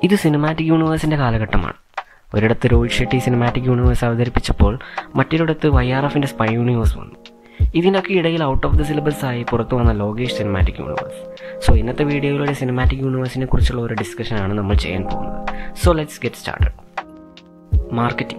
ഇത് സിനിമാറ്റിക് യൂണിവേഴ്സിൻ്റെ കാലഘട്ടമാണ് ഒരിടത്ത് രോഹിത് ഷെട്ടി സിനിമാറ്റിക് യൂണിവേഴ്സ് അവതരിപ്പിച്ചപ്പോൾ മറ്റൊരിടത്ത് വൈ ആർ എഫിൻ്റെ സ്പൈ യൂണിവേഴ്സ് വന്നു ഇതിനൊക്കെ ഇടയിൽ ഔട്ട് ഓഫ് ദി സിലബസ് ആയി പുറത്തു വന്ന ലോകേഷ് സിനിമാറ്റിക് യൂണിവേഴ്സ് സോ ഇന്നത്തെ വീഡിയോയിലൂടെ സിനിമാറ്റിക് യൂണിവേഴ്സിനെ കുറിച്ചുള്ള ഒരു ഡിസ്കഷനാണ് നമ്മൾ ചെയ്യാൻ പോകുന്നത് so let's get started marketing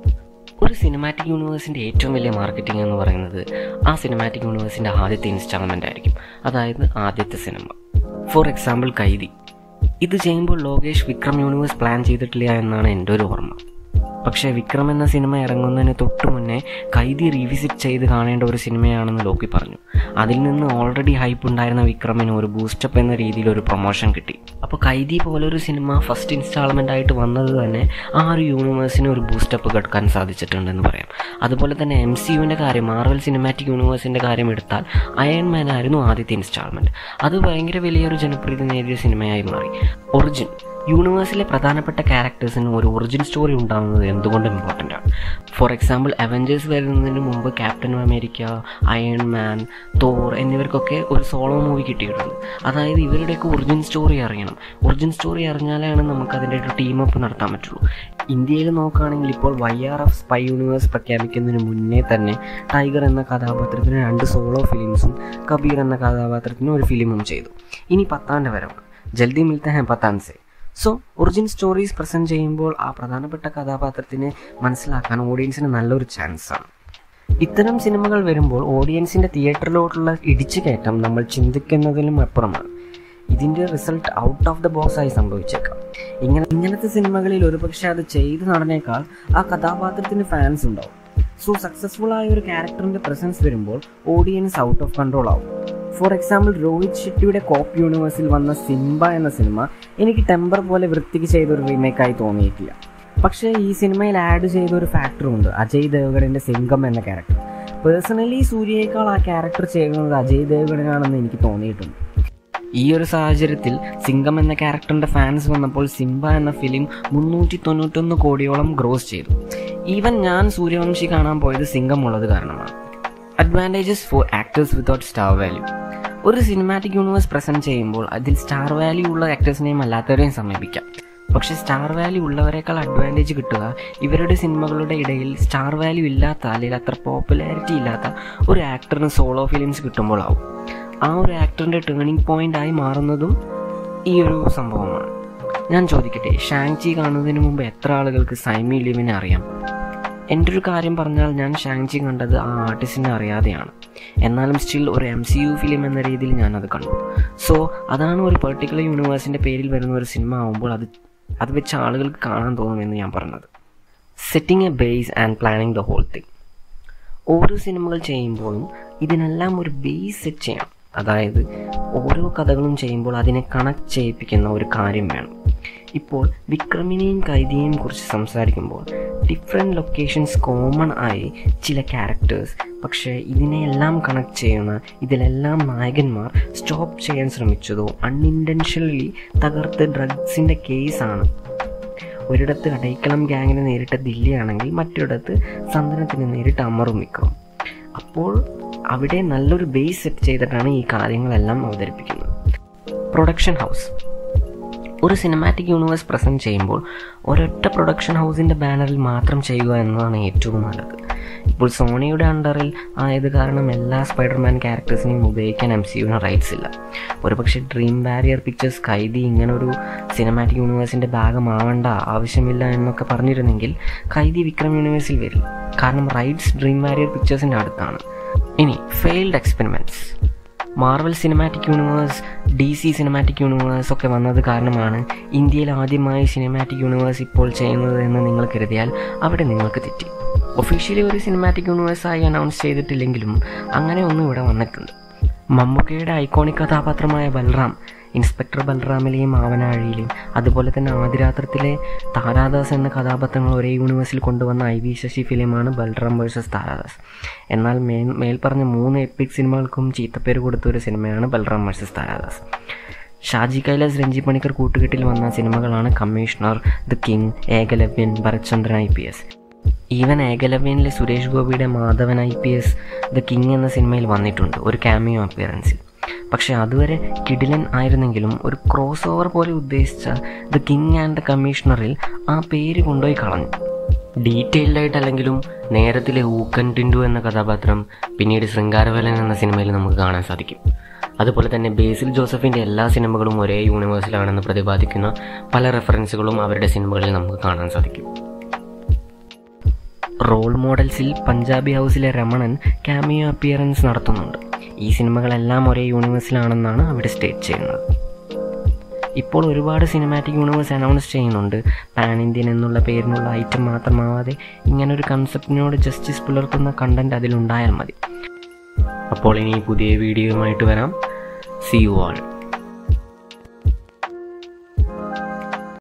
ഒരു സിനിമാറ്റിക് യൂണിവേഴ്സിൻ്റെ ഏറ്റവും വലിയ മാർക്കറ്റിംഗ് എന്ന് പറയുന്നത് ആ സിനിമാറ്റിക് യൂണിവേഴ്സിൻ്റെ ആദ്യത്തെ ഇൻസ്റ്റാൾമെൻ്റ് ആയിരിക്കും അതായത് ആദ്യത്തെ സിനിമ ഫോർ എക്സാമ്പിൾ കൈദി ഇത് ചെയ്യുമ്പോൾ ലോകേഷ് വിക്രം യൂണിവേഴ്സ് പ്ലാൻ ചെയ്തിട്ടില്ല എന്നാണ് എൻ്റെ ഒരു ഓർമ്മ പക്ഷേ വിക്രം എന്ന സിനിമ ഇറങ്ങുന്നതിന് തൊട്ട് മുന്നേ കൈദി റീവിസിറ്റ് ചെയ്ത് കാണേണ്ട ഒരു സിനിമയാണെന്ന് ലോക്കി പറഞ്ഞു അതിൽ നിന്ന് ഓൾറെഡി ഹൈപ്പ് ഉണ്ടായിരുന്ന വിക്രമിന് ഒരു ബൂസ്റ്റപ്പ് എന്ന രീതിയിൽ ഒരു പ്രൊമോഷൻ കിട്ടി അപ്പോൾ കൈദി പോലൊരു സിനിമ ഫസ്റ്റ് ഇൻസ്റ്റാൾമെൻ്റ് ആയിട്ട് വന്നത് തന്നെ ആ ഒരു യൂണിവേഴ്സിന് ഒരു ബൂസ്റ്റപ്പ് കൊടുക്കാൻ സാധിച്ചിട്ടുണ്ടെന്ന് പറയാം അതുപോലെ തന്നെ എം സി യുവിൻ്റെ കാര്യം മാർവൽ സിനിമാറ്റിക് യൂണിവേഴ്സിൻ്റെ കാര്യം എടുത്താൽ അയൺ മാൻ ആയിരുന്നു ആദ്യത്തെ ഇൻസ്റ്റാൾമെൻറ്റ് അത് ഭയങ്കര വലിയൊരു ജനപ്രീതി നേടിയ സിനിമയായി മാറി ഒറിജിൻ യൂണിവേഴ്സിലെ പ്രധാനപ്പെട്ട ക്യാരക്ടേഴ്സിന് ഒരു ഒറിജിൻ സ്റ്റോറി ഉണ്ടാകുന്നത് എന്തുകൊണ്ട് ഇമ്പോർട്ടൻ്റ് ആണ് ഫോർ എക്സാമ്പിൾ അവഞ്ചേഴ്സ് വരുന്നതിന് മുമ്പ് Captain America Iron Man Thor എന്നിവർക്കൊക്കെ ഒരു സോളോ മൂവി കിട്ടിയിട്ടുണ്ട് അതായത് ഇവരുടെയൊക്കെ ഒറിജിൻ സ്റ്റോറി അറിയണം ഒറിജിൻ സ്റ്റോറി അറിഞ്ഞാലാണ് നമുക്ക് അതിൻ്റെ ഒരു ടീം അപ്പ് നടത്താൻ പറ്റുള്ളൂ ഇന്ത്യയിൽ നോക്കുകയാണെങ്കിൽ ഇപ്പോൾ Y R F spy universe പ്രഖ്യാപിക്കുന്നതിന് മുന്നേ തന്നെ ടൈഗർ എന്ന കഥാപാത്രത്തിന് രണ്ട് സോളോ ഫിലിംസും കബീർ എന്ന കഥാപാത്രത്തിന് ഒരു ഫിലിമും ചെയ്തു ഇനി പത്താൻ്റെ വരവ് ജൽദി മിൽത്ത ഹെ പത്താൻ സെ സോ ഒറിജിൻ സ്റ്റോറീസ് പ്രസൻറ്റ് ചെയ്യുമ്പോൾ ആ പ്രധാനപ്പെട്ട കഥാപാത്രത്തിനെ മനസ്സിലാക്കാൻ ഓഡിയൻസിന് നല്ലൊരു ചാൻസ് ആണ് ഇത്തരം സിനിമകൾ വരുമ്പോൾ ഓഡിയൻസിൻ്റെ തിയേറ്ററിലോട്ടുള്ള ഇടിച്ചു കയറ്റം നമ്മൾ ചിന്തിക്കുന്നതിലും അപ്പുറമാണ് ഇതിൻ്റെ result out of the box ആയി സംഭവിച്ചേക്കാം ഇങ്ങനെ ഇങ്ങനത്തെ സിനിമകളിൽ ഒരുപക്ഷെ അത് ചെയ്ത് നടന്നേക്കാൾ ആ കഥാപാത്രത്തിന് ഫാൻസ് ഉണ്ടാവും സോ സക്സസ്ഫുൾ ആയ ഒരു ക്യാരക്ടറിൻ്റെ പ്രസൻസ് വരുമ്പോൾ ഓഡിയൻസ് ഔട്ട് ഓഫ് കൺട്രോൾ ആവും ഫോർ എക്സാമ്പിൾ രോഹിത് ഷെട്ടിയുടെ കോപ്പ് യൂണിവേഴ്സിൽ വന്ന സിംബ എന്ന സിനിമ എനിക്ക് ടെമ്പർ പോലെ വൃത്തിക്ക് ചെയ്ത ഒരു റീമേക്കായി തോന്നിയിട്ടില്ല പക്ഷേ ഈ സിനിമയിൽ ആഡ് ചെയ്ത ഒരു ഫാക്ടറുണ്ട് അജയ് ദേവ്ഗഡിൻ്റെ സിംഗം എന്ന ക്യാരക്ടർ പേഴ്സണലി സൂര്യയേക്കാൾ ആ ക്യാരക്ടർ ചെയ്യുന്നത് അജയ് ദേവ്ഗഡിനാണെന്ന് എനിക്ക് തോന്നിയിട്ടുണ്ട് ഈ ഒരു സാഹചര്യത്തിൽ സിംഗം എന്ന ക്യാരക്ടറിൻ്റെ ഫാൻസ് വന്നപ്പോൾ സിംബ എന്ന ഫിലിം മുന്നൂറ്റി തൊണ്ണൂറ്റൊന്ന് കോടിയോളം ഗ്രോസ് ചെയ്തു ഈവൻ ഞാൻ സൂര്യവംശി കാണാൻ പോയത് സിംഗം ഉള്ളത് കാരണമാണ് advantages for actors without star value ഒരു സിനിമാറ്റിക് യൂണിവേഴ്സ് പ്രസൻറ്റ് ചെയ്യുമ്പോൾ അതിൽ സ്റ്റാർ വാല്യൂ ഉള്ള ആക്ടേഴ്സിനെയും അല്ലാത്തവരെയും സമീപിക്കാം പക്ഷേ സ്റ്റാർ വാല്യൂ ഉള്ളവരെക്കാൾ അഡ്വാൻറ്റേജ് കിട്ടുക ഇവരുടെ സിനിമകളുടെ ഇടയിൽ സ്റ്റാർ വാല്യൂ ഇല്ലാത്ത അല്ലെങ്കിൽ അത്ര പോപ്പുലാരിറ്റി ഇല്ലാത്ത ഒരു ആക്ടറിന് സോളോ ഫിലിംസ് കിട്ടുമ്പോഴാവും ആ ഒരു ആക്ടറിൻ്റെ ടേണിംഗ് പോയിന്റ് ആയി മാറുന്നതും ഈ ഒരു സംഭവമാണ് ഞാൻ ചോദിക്കട്ടെ ഷാങ് ചി കാണുന്നതിന് മുമ്പ് എത്ര ആളുകൾക്ക് സൈമി ലിവിനെ അറിയാം എൻ്റെ ഒരു കാര്യം പറഞ്ഞാൽ ഞാൻ ഷാങ് ചി കണ്ടത് ആ ആർട്ടിസ്റ്റിനെ അറിയാതെയാണ് എന്നാലും സ്റ്റിൽ ഒരു എം സി യു ഫിലിം എന്ന രീതിയിൽ ഞാനത് കണ്ടു സോ അതാണ് ഒരു പെർട്ടിക്കുലർ യൂണിവേഴ്സിൻ്റെ പേരിൽ വരുന്ന ഒരു സിനിമ ആകുമ്പോൾ അത് അത് വെച്ച് ആളുകൾക്ക് കാണാൻ തോന്നുമെന്ന് ഞാൻ പറഞ്ഞത് setting a base and planning the whole thing ഓരോ സിനിമകൾ ചെയ്യുമ്പോഴും ഇതിനെല്ലാം ഒരു ബേസ് സെറ്റ് ചെയ്യണം അതായത് ഓരോ കഥകളും ചെയ്യുമ്പോൾ അതിനെ കണക്ട് ചെയ്യിപ്പിക്കുന്ന ഒരു കാര്യം വേണം ഇപ്പോൾ വിക്രമിനെയും കൈദിയെയും കുറിച്ച് സംസാരിക്കുമ്പോൾ ഡിഫറെൻറ്റ് ലൊക്കേഷൻസ് കോമൺ ആയി ചില ക്യാരക്ടേഴ്സ് പക്ഷേ ഇതിനെയെല്ലാം കണക്ട് ചെയ്യുന്ന ഇതിലെല്ലാം നായകന്മാർ സ്റ്റോപ്പ് ചെയ്യാൻ ശ്രമിച്ചതോ അൺഇൻറ്റൻഷനലി തകർത്ത് ഡ്രഗ്സിൻ്റെ കേസാണ് ഒരിടത്ത് അടയ്ക്കളം ഗ്യാങ്ങിനെ നേരിട്ട ദില്ലിയാണെങ്കിൽ മറ്റൊരിടത്ത് സന്ദനത്തിന് നേരിട്ട് അമറും വിക്രം അപ്പോൾ അവിടെ നല്ലൊരു ബേസ് സെറ്റ് ചെയ്തിട്ടാണ് ഈ കാര്യങ്ങളെല്ലാം അവതരിപ്പിക്കുന്നത് പ്രൊഡക്ഷൻ ഹൗസ് ഒരു സിനിമാറ്റിക് യൂണിവേഴ്സ് പ്രസൻറ്റ് ചെയ്യുമ്പോൾ ഒരൊറ്റ പ്രൊഡക്ഷൻ ഹൗസിൻ്റെ ബാനറിൽ മാത്രം ചെയ്യുക എന്നതാണ് ഏറ്റവും നല്ലത് ഇപ്പോൾ സോണിയുടെ അണ്ടറിൽ ആയത് കാരണം എല്ലാ സ്പൈഡർമാൻ ക്യാരക്ടേഴ്സിനെയും ഉപയോഗിക്കാൻ എം സി യുവിന് റൈറ്റ്സ് ഇല്ല ഒരുപക്ഷെ ഡ്രീം ബാരിയർ പിക്ചേഴ്സ് കൈതി ഇങ്ങനെ ഒരു സിനിമാറ്റിക് യൂണിവേഴ്സിൻ്റെ ഭാഗമാവേണ്ട ആവശ്യമില്ല എന്നൊക്കെ പറഞ്ഞിരുന്നെങ്കിൽ കൈതി വിക്രം യൂണിവേഴ്സിൽ വരും കാരണം റൈറ്റ്സ് ഡ്രീം ബാരിയർ പിക്ചേഴ്സിൻ്റെ അടുത്താണ് ഇനി failed experiments Marvel cinematic universe D C cinematic universe ഒക്കെ വന്നത് കാരണമാണ് ഇന്ത്യയിൽ ആദ്യമായി സിനിമാറ്റിക് യൂണിവേഴ്സ് ഇപ്പോൾ ചെയ്യുന്നത് എന്ന് നിങ്ങൾ കരുതിയാൽ അവിടെ നിങ്ങൾക്ക് തെറ്റി ഒഫീഷ്യലി ഒരു സിനിമാറ്റിക് യൂണിവേഴ്സായി അനൗൺസ് ചെയ്തിട്ടില്ലെങ്കിലും അങ്ങനെ ഒന്നും ഇവിടെ വന്നിട്ടുണ്ട് മമ്മൂക്കയുടെ ഐക്കോണിക് കഥാപാത്രമായ ബൽറാം ഇൻസ്പെക്ടർ ബൽറാമിലെയും ആവനാഴിയിലെയും അതുപോലെ തന്നെ ആദിരാത്രത്തിലെ താരാദാസ് എന്ന കഥാപാത്രങ്ങൾ ഒരേ യൂണിവേഴ്സിൽ കൊണ്ടുവന്ന ഐ വി ശശി ഫിലിമാണ് ബൽറാം വേഴ്സസ് താരാദാസ് എന്നാൽ മേ മേൽപ്പറഞ്ഞ മൂന്ന് എപ്പിക് സിനിമകൾക്കും ചീത്തപ്പേര് കൊടുത്ത ഒരു സിനിമയാണ് ബൽറാം വേഴ്സസ് താരാദാസ് ഷാജി കൈലാസ് രഞ്ജി പണിക്കർ കൂട്ടുകെട്ടിൽ വന്ന സിനിമകളാണ് Commissioner the King Ekalavyan Bharathchandran I P S even ഏകലവ്യനിലെ സുരേഷ് ഗോപിയുടെ Madhavan I P S the King എന്ന സിനിമയിൽ വന്നിട്ടുണ്ട് ഒരു ക്യാമിയോ അപ്പിയറൻസിൽ പക്ഷെ അതുവരെ കിഡിലൻ ആയിരുന്നെങ്കിലും ഒരു ക്രോസ് ഓവർ പോലെ ഉദ്ദേശിച്ച ദ കിങ് ആൻഡ് ദ കമ്മീഷണറിൽ ആ പേര് കൊണ്ടുപോയി കളഞ്ഞു ഡീറ്റെയിൽഡ് ആയിട്ടല്ലെങ്കിലും നേരത്തിലെ ഊക്കൻ ടിൻഡു എന്ന കഥാപാത്രം പിന്നീട് ശൃംഗാരവേലൻ എന്ന സിനിമയിൽ നമുക്ക് കാണാൻ സാധിക്കും അതുപോലെ തന്നെ ബേസിൽ ജോസഫിൻ്റെ എല്ലാ സിനിമകളും ഒരേ യൂണിവേഴ്സിലാണെന്ന് പ്രതിപാദിക്കുന്ന പല റെഫറൻസുകളും അവരുടെ സിനിമകളിൽ നമുക്ക് കാണാൻ സാധിക്കും റോൾ മോഡൽസിൽ പഞ്ചാബി ഹൗസിലെ രമണൻ ക്യാമിയോ അപ്പിയറൻസ് നടത്തുന്നുണ്ട് ഈ സിനിമകളെല്ലാം ഒരേ യൂണിവേഴ്സിലാണെന്നാണ് അവിടെ സ്റ്റേറ്റ് ചെയ്യുന്നത് ഇപ്പോൾ ഒരുപാട് സിനിമാറ്റിക് യൂണിവേഴ്സ് അനൗൺസ് ചെയ്യുന്നുണ്ട് പാൻ ഇന്ത്യൻ എന്നുള്ള പേരിനുള്ള ഐറ്റം മാത്രമാവാതെ ഇങ്ങനൊരു കൺസെപ്റ്റിനോട് ജസ്റ്റിസ് പുലർത്തുന്ന കണ്ടന്റ് അതിലുണ്ടായാൽ മതി അപ്പോൾ ഇനി പുതിയ വീഡിയോയുമായിട്ട് വരാം സി യു ആൾ